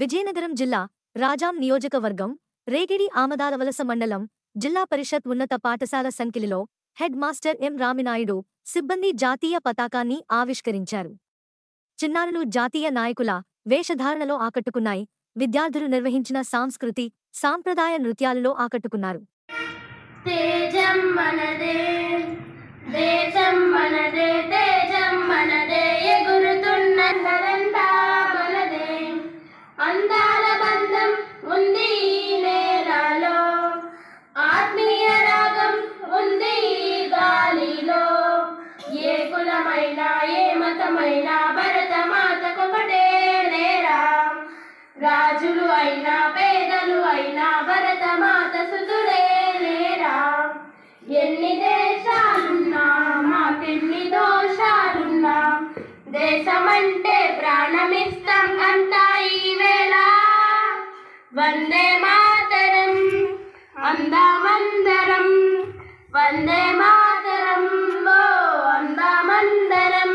విజయనగరం జిల్లా రాజాం నియోజకవర్గం రేగిడి ఆమదాలవలస మండలం జిల్లా పరిషత్ ఉన్నత పాఠశాల సంకిలిలో హెడ్ మాస్టర్ ఎం రామినాయుడు సిబ్బంది జాతీయ పతాకాన్ని ఆవిష్కరించారు చిన్నారులు జాతీయ నాయకుల వేషధారణలో ఆకట్టుకున్నాయి విద్యార్థులు నిర్వహించిన సాంస్కృతి సాంప్రదాయ నృత్యాలలో ఆకట్టుకున్నారు తేజం మనదే దేశం మనదే తేజం మనదే ఎగురుతున్నందరంతా మనదే అందాల బంధం ఉంది ఈ నేలలో ఆత్మీయ రాగం ఉంది ఈ గాలిలో ఏ కులమైనా ఏ మతమైనా భరతమాతకొకటే నేరా రాజులు అయినా పేదలు అయినా భరతమాత సుతులే లేరా ఎన్ని దేశాలున్నా మాకెన్ని దోషాలున్నా దేశమంటే ప్రాణమిస్తాం అంతా ఈ వేళ వందే మాతరం అందామందరం వందే మాతరం ఓ అందామందరం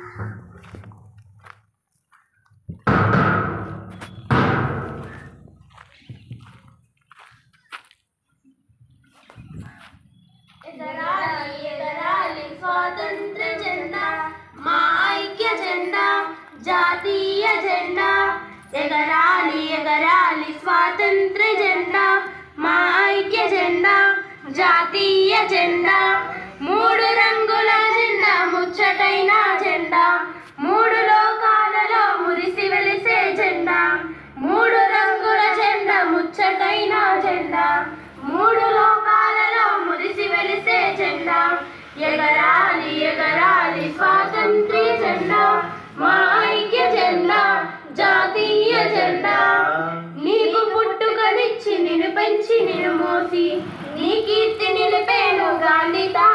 ఎగరాలి ఎగరాలి స్వాతంత్ర జెండా మా ఐక్య జెండా జాతీయ జెండా ఎగరాలి ఎగరాలి స్వాతంత్ర జెండా మా ఐక్య జెండా జాతీయ జెండా మూడు రంగుల జెండా ముచ్చటైన జెండా మూడు లోకాలలో మురిసి వెలిసే జెండా మూడు రంగుల జెండా ముచ్చటైన జెండా మూడు లోకాలలో మురిసి వెలిసే జెండా ఎగరాలి ఎగరాలి స్వాతంత్ర్య జెండా మా ఐక్య జెండా జాతీయ జెండా నీకు పుట్టుకనిచ్చి నిన్ను పెంచి నిన్ను మోసి నీ కీర్తి నిలిపేను గాంధీ తా